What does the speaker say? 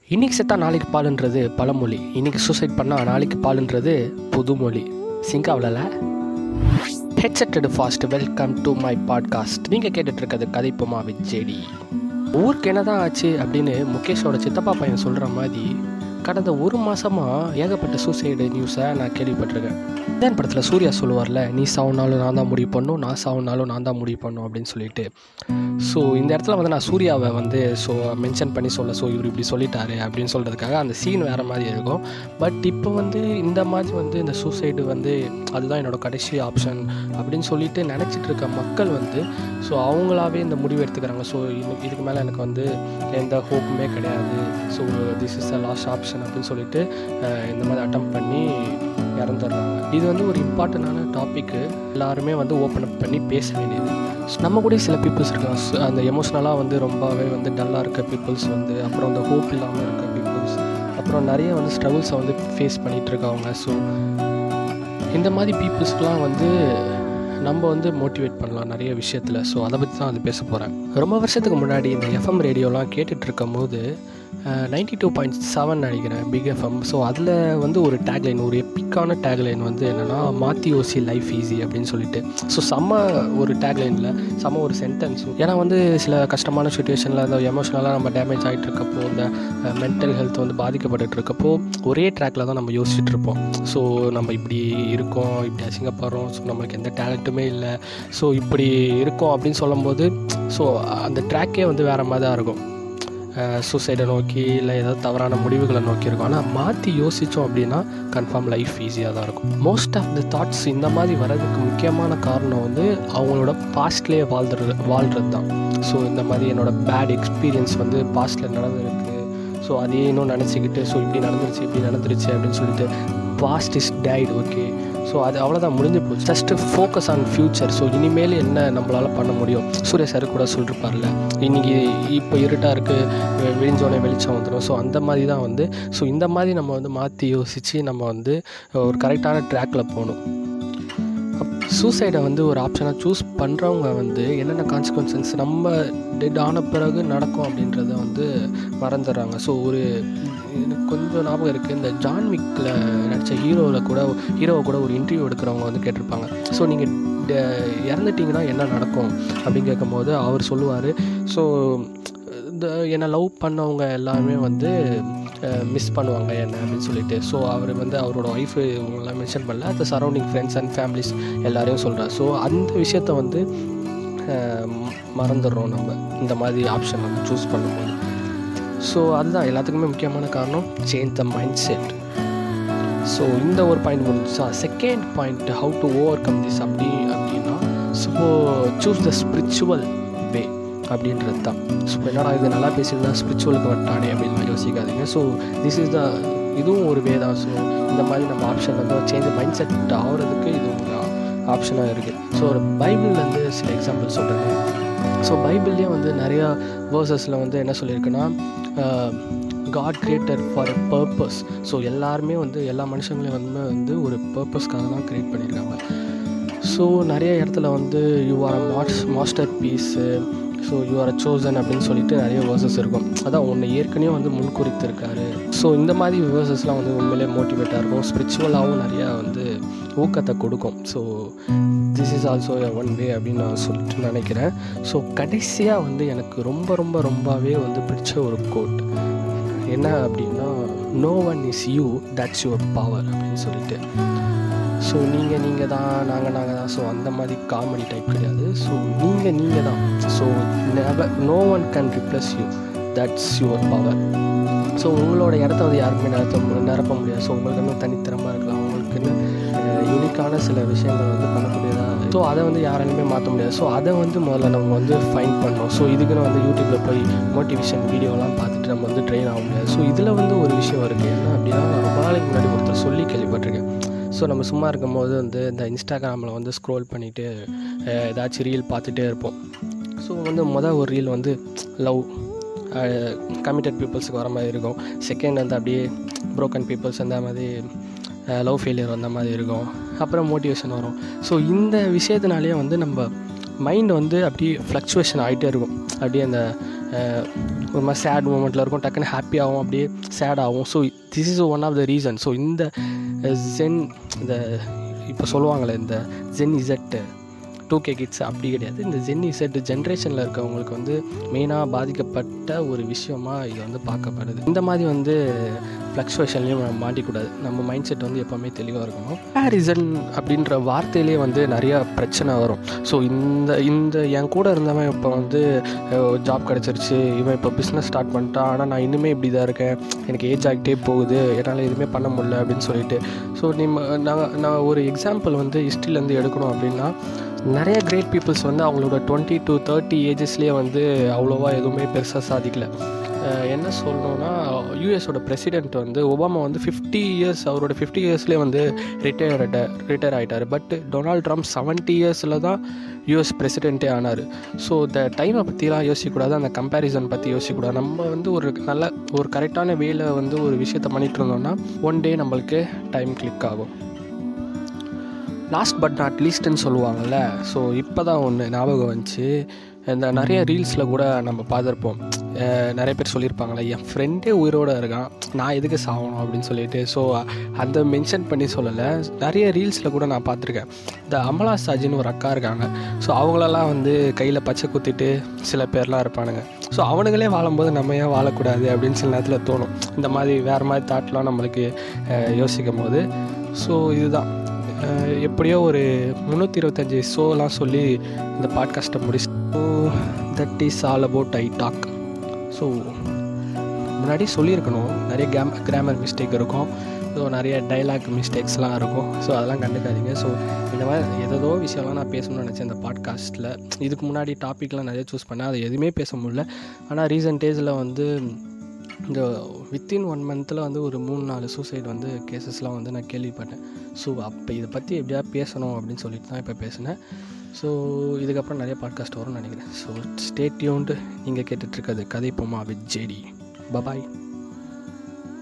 இன்னைக்கு செத்தா நாளைக்கு பாலுன்றது பழமொழி இன்னைக்கு சூசைட் பண்ணால் நாளைக்கு பாலுன்றது புதுமொழி சிங்காவிலல ஹெட்செட்டடு fast welcome to my podcast நீங்கள் கேட்டுட்டு இருக்கிறது கதைப்புமா வித் ஜேடி ஊருக்கு என்னதான் ஆச்சு அப்படின்னு முகேஷோட சித்தப்பா பையன் சொல்கிற மாதிரி கடந்த ஒரு மாதமாக ஏகப்பட்ட சூசைடு நியூஸை நான் கேள்விப்பட்டிருக்கேன் இதன் படத்தில் சூர்யா சொல்லுவார்ல நீ சாவுனாலும் நான் தான் முடிவு பண்ணும் நான் சாவுனாலும் நான் தான் முடிவு பண்ணும் அப்படின்னு சொல்லிட்டு ஸோ இந்த இடத்துல வந்து நான் சூர்யாவை வந்து ஸோ மென்ஷன் பண்ணி சொல்ல ஸோ இவர் இப்படி சொல்லிட்டாரு அப்படின்னு சொல்கிறதுக்காக அந்த சீன் வேறு மாதிரி இருக்கும் பட் இப்போ வந்து இந்த மாதிரி வந்து இந்த சூசைடு வந்து அதுதான் என்னோட கடைசி ஆப்ஷன் அப்படின்னு சொல்லிட்டு நினச்சிட்டு இருக்க மக்கள் வந்து ஸோ அவங்களாவே இந்த முடிவு எடுத்துக்கிறாங்க ஸோ இதுக்கு மேலே எனக்கு வந்து எந்த ஹோப்புமே கிடையாது so this is the last option அப்படின்னு சொல்லிட்டு அஹ், இந்த மாதிரி அட்டம் பண்ணி இறந்துடுறாங்க இது வந்து ஒரு இம்பார்ட்டண்டான டாப்பிக்கு எல்லாருமே வந்து ஓப்பன் அப் பண்ணி பேச வேண்டியது So, நம்ம கூட சில பீப்புள்ஸ் இருக்காங்க So, அந்த எமோஷ்னலாக வந்து ரொம்பவே வந்து டல்லாக இருக்க பீப்புள்ஸ் வந்து அப்புறம் அந்த ஹோப் இல்லாமல் இருக்க பீப்புள்ஸ் அப்புறம் நிறைய வந்து ஸ்ட்ரகிள்ஸை வந்து ஃபேஸ் பண்ணிகிட்டு இருக்கவங்க ஸோ இந்த மாதிரி பீப்புள்ஸ்க்கெலாம் வந்து நம்ம வந்து மோட்டிவேட் பண்ணலாம் நிறைய விஷயத்தில் ஸோ அதை பற்றி தான் அது பேச போகிறேன் ரொம்ப வருஷத்துக்கு முன்னாடி இந்த எஃப்எம் ரேடியோலாம் கேட்டுட்டு இருக்கும் போது நைன்டி டூ பாயிண்ட் செவன் நினைக்கிறேன் பிக் எஃப்எம் ஸோ அதில் வந்து ஒரு டேக்லைன் ஒரு எப்பிக்கான டேக்லைன் வந்து என்னென்னா மாற்றி ஓசி லைஃப் ஈஸி அப்படின்னு சொல்லிட்டு ஸோ செம்ம ஒரு டேக்லைனில் செம்ம ஒரு சென்டென்ஸ் ஏன்னா வந்து சில கஷ்டமான சுச்சுவேஷனில் அந்த எமோஷ்னலாக நம்ம டேமேஜ் ஆகிட்டு இருக்கப்போ இந்த மென்டல் ஹெல்த் வந்து பாதிக்கப்பட்டுட்டு இருக்கப்போ ஒரே ட்ராக்ல தான் நம்ம யோசிச்சுட்டு இருப்போம் ஸோ நம்ம இப்படி இருக்கோம் இப்படி அசிங்கப்படுறோம் ஸோ நம்மளுக்கு எந்த டேலண்ட்டுமே இல்லை ஸோ இப்படி இருக்கோம் அப்படின்னு சொல்லும்போது ஸோ அந்த ட்ராக்கே வந்து வேறு மாதிரி தான் இருக்கும் சூசைடை நோக்கி இல்லை ஏதாவது தவறான முடிவுகளை நோக்கி இருக்கும் ஆனால் மாற்றி யோசித்தோம் அப்படின்னா கன்ஃபார்ம் லைஃப் ஈஸியாக தான் இருக்கும் மோஸ்ட் ஆஃப் த தாட்ஸ் இந்த மாதிரி வர்றதுக்கு முக்கியமான காரணம் வந்து அவங்களோட பாஸ்ட்லேயே வாழ்றது வாழ்கிறது தான் ஸோ இந்த மாதிரி என்னோட பேட் எக்ஸ்பீரியன்ஸ் வந்து பாஸ்ட்டில் நடந்திருக்கு ஸோ அதே இன்னும் நினச்சிக்கிட்டு ஸோ இப்படி நடந்துருச்சு இப்படி நடந்துருச்சு அப்படின்னு சொல்லிட்டு past is died okay so அது அவ்வளோதான் முடிஞ்சு போச்சு just focus on future so இனிமேல் என்ன நம்மளால் பண்ண முடியும் சூர்யா சார் கூட சொல்லிருப்பார்ல இன்னைக்கு இப்போ இருட்டாக இருக்குது விழிஞ்சோடனே வெளிச்சம் வந்துடும் ஸோ அந்த மாதிரி தான் வந்து ஸோ இந்த மாதிரி நம்ம வந்து மாற்றி யோசித்து நம்ம வந்து ஒரு கரெக்டான ட்ராக்ல போகணும் சூசைடை வந்து ஒரு ஆப்ஷனாக சூஸ் பண்ணுறவங்க வந்து என்னென்ன கான்சிக்வன்சஸ் நம்ம டெட் ஆன பிறகு நடக்கும் அப்படின்றத வந்து மறந்துடுறாங்க ஸோ ஒரு எனக்கு கொஞ்சம் ஞாபகம் இருக்குது இந்த ஜான் விக்கில் நடித்த ஹீரோவில் கூட ஹீரோவை கூட ஒரு இன்டர்வியூ எடுக்கிறவங்க வந்து கேட்டிருப்பாங்க ஸோ நீங்கள் இறந்துட்டிங்கன்னா என்ன நடக்கும் அப்படின்னு கேட்கும்போது அவர் சொல்லுவார் ஸோ இந்த என்னை லவ் பண்ணவங்க எல்லாருமே வந்து மிஸ் பண்ணுவாங்க என்ன அப்படின்னு சொல்லிட்டு ஸோ அவர் வந்து அவரோட ஒய்ஃபு இவங்கெல்லாம் மென்ஷன் பண்ணல அந்த சரௌண்டிங் ஃப்ரெண்ட்ஸ் அண்ட் ஃபேமிலிஸ் எல்லாரையும் சொல்கிறார் ஸோ அந்த விஷயத்த வந்து அஹ், ம- மறந்துடுறோம் நம்ம இந்த மாதிரி ஆப்ஷன் வந்து சூஸ் பண்ணும்போது ஸோ அதுதான் எல்லாத்துக்குமே முக்கியமான காரணம் change the mindset so இந்த ஒரு பாயிண்ட் முடிஞ்சா second point how to overcome this அப்படி அப்படின்னா so choose the spiritual way அப்படின்றது தான் ஸோ என்னடா இது நல்லா பேசியிருந்தா ஸ்பிரிச்சுவலுக்கு வட்டானே அப்படின்னு யோசிக்காதீங்க ஸோ திஸ் இஸ் த இதுவும் ஒரு வே தான் ஸோ இந்த மாதிரி நம்ம ஆப்ஷன் வந்து சேஞ்ச் மைண்ட் செட் ஆகிறதுக்கு இது ஒரு ஆப்ஷனாக இருக்குது ஸோ ஒரு பைபிள்லேருந்து சில எக்ஸாம்பிள் சொல்கிறேன் ஸோ பைபிள்லேயே வந்து நிறையா வேர்சஸில் வந்து என்ன சொல்லியிருக்குன்னா God creator for a purpose so எல்லாருமே வந்து எல்லா மனுஷங்களையும் வந்து வந்து ஒரு பர்பஸ்க்காக தான் க்ரியேட் பண்ணியிருக்காங்க ஸோ நிறைய இடத்துல வந்து you are a mas masterpiece so you are a chosen அப்படின்னு சொல்லிட்டு நிறைய வேர்சஸ் இருக்கும் அதான் உன்னை ஏற்கனவே வந்து முன்குறித்திருக்காரு ஸோ இந்த மாதிரி வேர்சஸ்லாம் வந்து உண்மையிலே மோட்டிவேட்டாக இருக்கும் ஸ்பிரிச்சுவலாகவும் நிறையா வந்து ஊக்கத்தை கொடுக்கும் so this is also one way அப்படின்னு நான் சொல்லிட்டு நினைக்கிறேன் ஸோ கடைசியாக வந்து எனக்கு ரொம்ப ரொம்ப ரொம்பவே வந்து பிடிச்ச ஒரு கோட் என்ன அப்படின்னா no one is you that's your power அப்படின்னு சொல்லிட்டு ஸோ நீங்கள் நீங்கள் தான் நாங்கள் நாங்கள் தான் ஸோ அந்த மாதிரி காமெடி டைப் கிடையாது ஸோ நீங்கள் நீங்கள் தான் so never no one can replace you that's your power so உங்களோட இடத்த வந்து யாருக்குமே நிரப்ப மு- நிரப்ப முடியாது ஸோ உங்களுக்கு இன்னும் தனித்திறமாக இருக்கலாம் உங்களுக்குன்னு யூனிக்கான சில விஷயங்கள் வந்து பண்ணக்கூடியதாக ஸோ அதை வந்து யாராலுமே மாற்ற முடியாது ஸோ அதை வந்து முதல்ல நம்ம வந்து ஃபைன் பண்ணோம் ஸோ இதுக்குன்னு வந்து யூடியூப்பில் போய் மோட்டிவேஷன் வீடியோலாம் பார்த்துட்டு நம்ம வந்து ட்ரெயின் ஆக முடியாது ஸோ இதில் வந்து ஒரு விஷயம் இருக்குது என்ன அப்படின்னா நான் ரொம்ப நாளைக்கு முன்னாடி ஒருத்தர் சொல்லி கேள்விப்பட்டிருக்கேன் ஸோ நம்ம சும்மா இருக்கும்போது வந்து இந்த இன்ஸ்டாகிராமில் வந்து ஸ்க்ரோல் பண்ணிவிட்டு ஏதாச்சும் ரீல் பார்த்துட்டே இருப்போம் ஸோ வந்து மொதல் ஒரு ரீல் வந்து லவ் கமிட்டட் பீப்புள்ஸுக்கு வர மாதிரி இருக்கும் செகண்ட் வந்து அப்படியே broken பீப்புள்ஸ் அந்த மாதிரி லவ் ஃபெயிலியர் அந்த மாதிரி இருக்கும் அப்புறம் மோட்டிவேஷன் வரும் ஸோ இந்த விஷயத்தினாலேயே வந்து நம்ம மைண்ட் வந்து அப்படியே ஃப்ளக்சுவேஷன் ஆகிட்டே இருக்கும் அப்படியே அந்த ஒரு மாதிரி சேட் மூமெண்ட்டில் இருக்கும் டக்குன்னு ஹாப்பி ஆகும் அப்படியே சேட் ஆகும் so this is one of the reason so இந்த ஜென் இந்த இப்போ சொல்லுவாங்களே இந்த gen Z two K kids அப்படி கிடையாது இந்த ஜென் இசட் ஜென்ரேஷனில் இருக்கவங்களுக்கு வந்து மெயினாக பாதிக்கப்பட்ட ஒரு விஷயமா இது வந்து பார்க்கப்படுது இந்த மாதிரி வந்து ஃப்ளக்சுவேஷன்லேயும் மாட்டிக்கூடாது நம்ம மைண்ட் செட் வந்து எப்போவுமே தெளிவாக இருக்கணும் கம்பேரிசன் அப்படின்ற வார்த்தையிலே வந்து நிறையா பிரச்சனை வரும் ஸோ இந்த இந்த என் கூட இருந்தவன் இப்போ வந்து ஜாப் கிடச்சிருச்சு இவன் இப்போ பிஸ்னஸ் ஸ்டார்ட் பண்ணிட்டான் ஆனால் நான் இன்னுமே இப்படி தான் இருக்கேன் எனக்கு ஏஜ் ஆகிட்டே போகுது என்னால் எதுவுமே பண்ண முடியல அப்படின்னு சொல்லிட்டு ஸோ நீ நான் நான் ஒரு எக்ஸாம்பிள் வந்து ஹிஸ்ட்ரியிலேருந்து எடுக்கணும் அப்படின்னா நிறைய கிரேட் பீப்புள்ஸ் வந்து அவங்களோட டுவெண்ட்டி டு தேர்ட்டி ஏஜஸ்லேயே வந்து அவ்வளோவா எதுவுமே பெருசாக சாதிக்கல என்ன சொல்லணும்னா யூஎஸோட பிரசிடெண்ட் வந்து ஒபாமா வந்து ஃபிஃப்டி இயர்ஸ் அவரோட ஃபிஃப்டி இயர்ஸ்லேயே வந்து ரிட்டையர் ரிட்டையர் ஆகிட்டார் பட் டொனால்ட் ட்ரம்ப் செவன்ட்டி இயர்ஸில் தான் யூஎஸ் பிரசிடெண்ட்டே ஆனார் ஸோ இந்த டைமை பற்றிலாம் யோசிக்கக்கூடாது அந்த கம்பேரிசன் பற்றி யோசிக்கக்கூடாது நம்ம வந்து ஒரு நல்ல ஒரு கரெக்டான வேல வந்து ஒரு விஷயத்த பண்ணிகிட்டு இருந்தோம்னா ஒன் டே நம்மளுக்கு டைம் கிளிக் ஆகும் லாஸ்ட் பட் நாட் லீஸ்ட்டுன்னு சொல்லுவாங்கள்ல ஸோ இப்போ தான் ஒன்று ஞாபகம் வந்துச்சு இந்த நிறைய ரீல்ஸில் கூட நம்ம பார்த்துருப்போம் நிறைய பேர் சொல்லியிருப்பாங்களே என் ஃப்ரெண்டே உயிரோடு இருக்கான் நான் எதுக்கு சாகணும் அப்படின்னு சொல்லிட்டு ஸோ அந்த மென்ஷன் பண்ணி சொல்லலை நிறைய ரீல்ஸில் கூட நான் பார்த்துருக்கேன் இந்த அமலா சாஜின்னு ஒரு அக்கா இருக்காங்க ஸோ அவங்களெல்லாம் வந்து கையில் பச்சை குத்திட்டு சில பேர்லாம் இருப்பானுங்க ஸோ அவனுங்களே வாழும்போது நம்ம ஏன் வாழக்கூடாது அப்படின்னு சில நேரத்தில் தோணும் இந்த மாதிரி வேறு மாதிரி தாட்லாம் நம்மளுக்கு யோசிக்கும் போது ஸோ இதுதான் எப்படியோ ஒரு முந்நூற்றி இருபத்தஞ்சி ஷோலாம் சொல்லி இந்த பாட்காஸ்ட்டை முடிச்சு so that is all about I talk so முன்னாடி சொல்லியிருக்கணும் நிறைய கேம் கிராமர் மிஸ்டேக் இருக்கும் ஸோ நிறைய டைலாக் மிஸ்டேக்ஸ்லாம் இருக்கும் ஸோ அதெல்லாம் கண்டுக்காதீங்க ஸோ இந்த மாதிரி ஏதோ விஷயம்லாம் நான் பேசணும்னு நினச்சேன் இந்த பாட்காஸ்ட்டில் இதுக்கு முன்னாடி டாப்பிக்லாம் நிறைய சூஸ் பண்ணேன் அதை எதுவுமே பேச முடியல ஆனால் ரீசெண்ட் டேஸில் வந்து இந்த வித்தின் ஒன் மந்தில் வந்து ஒரு மூணு நாலு சூசைட் வந்து கேசஸ்லாம் வந்து நான் கேள்விப்பட்டேன் ஸோ அப்போ இதை பற்றி எப்படியா பேசணும் அப்படின்னு சொல்லிட்டு தான் இப்போ பேசினேன் ஸோ இதுக்கப்புறம் நிறைய பாட்காஸ்ட் வரும்னு நினைக்கிறேன் ஸோ ஸ்டேட்யூன்டு நீங்கள் கேட்டுட்ருக்கிறது கதை பொம்மா வித் ஜேடி பபாய்